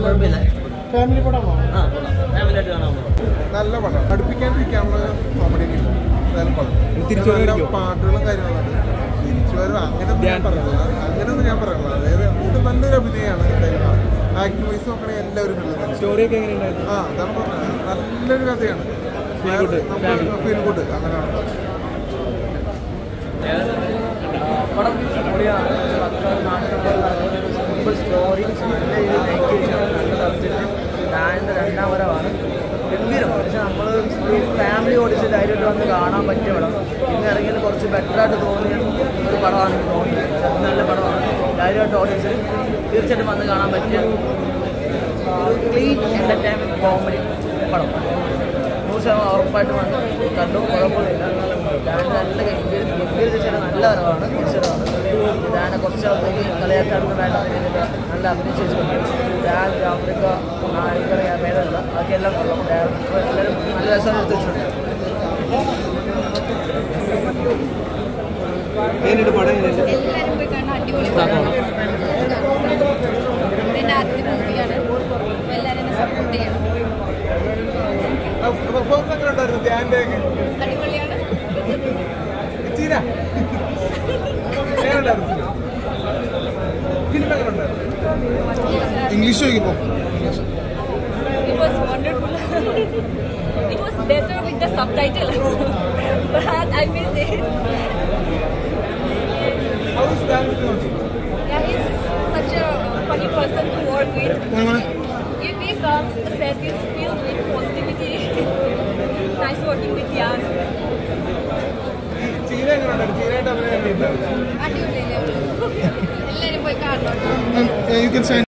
കുഴപ്പമില്ല ഫാമിലി പടമാണ് ആ ഫാമിലി ആയിട്ട് കാണാൻ പോകും നല്ല പടം അടുപ്പിക്കാണ്ടിരിക്കാനുള്ള കോമഡി ഒക്കെ ഉണ്ട് എന്തായാലും പടം തിരിച്ചു നല്ല വരോ? പാട്ടുകളും കാര്യങ്ങളുണ്ട് തിരിച്ചു വരും അങ്ങനെയൊന്നും ഞാൻ പറയുന്നത് അങ്ങനെയൊന്നും ഞാൻ പറയുന്നത് അതായത് ഇത് നല്ലൊരു അഭിനയമാണ് എന്തായാലും ആക്ട് വൈസ് നോക്കണമെങ്കിൽ എല്ലാവരും കണ്ടത് സ്റ്റോറിയൊക്കെ എങ്ങനെയുണ്ടായിരുന്നു ആ അതാണ് പറഞ്ഞത് നല്ലൊരു കഥയാണ് Feel good, family. Feel good അങ്ങനെയാണ് പടം പൊളിയാണ് പക്ക നാട്ടിലുള്ള ഒരു സിമ്പിൾ സ്റ്റോറി നല്ല രീതിയിൽ മേക്ക് ചെയ്തിട്ടാണ് നല്ല സബ്ജക്റ്റ് ഡാൻ്റെ രണ്ടാം വരവാണ് ഗംഭീരം പക്ഷേ നമ്മൾ ഫാമിലി ഓടിച്ച് ധൈര്യമായിട്ട് വന്ന് കാണാൻ പറ്റിയ പടം ഇന്ന് ഇറങ്ങിയത് കുറച്ച് ബെറ്റർ ആയിട്ട് തോന്നിയ ഒരു പടമാണ് എനിക്ക് തോന്നിയത് പക്ഷേ അത് നല്ല പടമാണ് ധൈര്യമായിട്ട് ഓടിച്ച് തീർച്ചയായിട്ടും വന്ന് കാണാൻ പറ്റിയ ഒരു ക്ലീൻ എൻ്റർടൈൻമെൻറ്റ് കോമഡി പടം നൂറ് ശതമാനം ഉറപ്പായിട്ട് വന്ന് കണ്ടു കുഴപ്പമില്ല ഡാൻസ് നല്ല ഗംഭീര ഗംഭീര ചേച്ചിയുടെ നല്ല വരവാണ് മത്സരമാണ് ഡാനെ കുറച്ച് ആൾക്കാർക്ക് കളിയാക്കാനൊന്നും വേണ്ട രീതിയിൽ നല്ല അഭിനയിച്ച് വെച്ചിട്ടുണ്ട് ഡാൻ ആഫ്രിക്ക നായികളെ ഭേദമില്ല ബാക്കിയെല്ലാം കൊള്ളാം ഡയറക്ടർ എല്ലാവരും നല്ല രസം എടുത്ത് വെച്ചിട്ടുണ്ട് എങ്ങനെയുണ്ട് പടം എങ്ങനെയുണ്ട് എല്ലാവരും പോയി കാണാൻ അടിപൊളി പടമാണ് ഇതിൻ്റെ ആദ്യത്തെ മൂവിയാണ് എല്ലാവരും എന്നെ സപ്പോർട്ട് ചെയ്യണം പെർഫോമൻസ് എങ്ങനെ ഉണ്ടായിരുന്നു ധ്യാൻ്റെ ഒക്കെ അടിപൊളിയാണ് ചീര എങ്ങനെ ഉണ്ടായിരുന്നു ഫിലിം എങ്ങനെ ഉണ്ടായിരുന്നു ഇംഗ്ലീഷ് ചോദിക്കുമ്പോൾ It was wonderful. it was better with the subtitle, but I missed it. How is dance Yeah, he's such a funny person to work with. If he comes, the set is filled with positivity. nice working with Jan. ചീര എങ്ങനെ ഉണ്ടായിരുന്നു ചീരയായിട്ട് അഭിനയം എങ്ങനെ ഉണ്ടായിരുന്നു അടിപൊളിയല്ലേ എല്ലാവരും പോയി കാണണം you can sign